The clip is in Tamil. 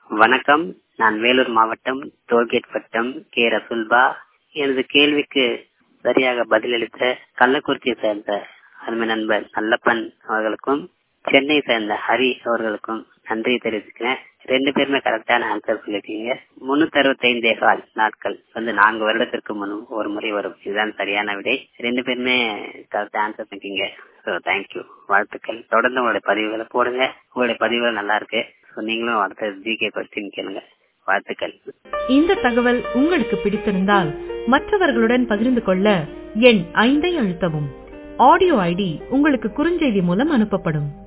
வணக்கம் நான் வேலூர் மாவட்டம் டோல்கேட் வட்டம் கே ரசுல்பா எனது கேள்விக்கு சரியாக பதிலளித்த கள்ளக்குறிச்சியை சேர்ந்த அருமை நண்பர் நல்லப்பன் அவர்களுக்கும் சென்னை சேர்ந்த ஹரி அவர்களுக்கும் நன்றி தெரிவிச்சுக்கிறேன் ரெண்டு பேருமே கரெக்டான ஆன்சர் சொல்லிருக்கீங்க முன்னூத்தி அறுபத்தி ஐந்தே கால் நாட்கள் வந்து நான்கு வருடத்திற்கு முன் ஒரு முறை வரும் இதுதான் சரியான விடை ரெண்டு பேருமே கரெக்டா ஆன்சர் பண்ணிருக்கீங்க ஸோ தேங்க்யூ வாழ்த்துக்கள் தொடர்ந்து உங்களுடைய பதிவுகளை போடுங்க உங்களுடைய பதிவுகள் நல்லா இருக்கு ஸோ நீங்களும் அடுத்த ஜிகே கொஸ்டின் கேளுங்க வாழ்த்துக்கள் இந்த தகவல் உங்களுக்கு பிடித்திருந்தால் மற்றவர்களுடன் பகிர்ந்து கொள்ள எண் ஐந்தை அழுத்தவும் ஆடியோ ஐடி உங்களுக்கு குறுஞ்செய்தி மூலம் அனுப்பப்படும்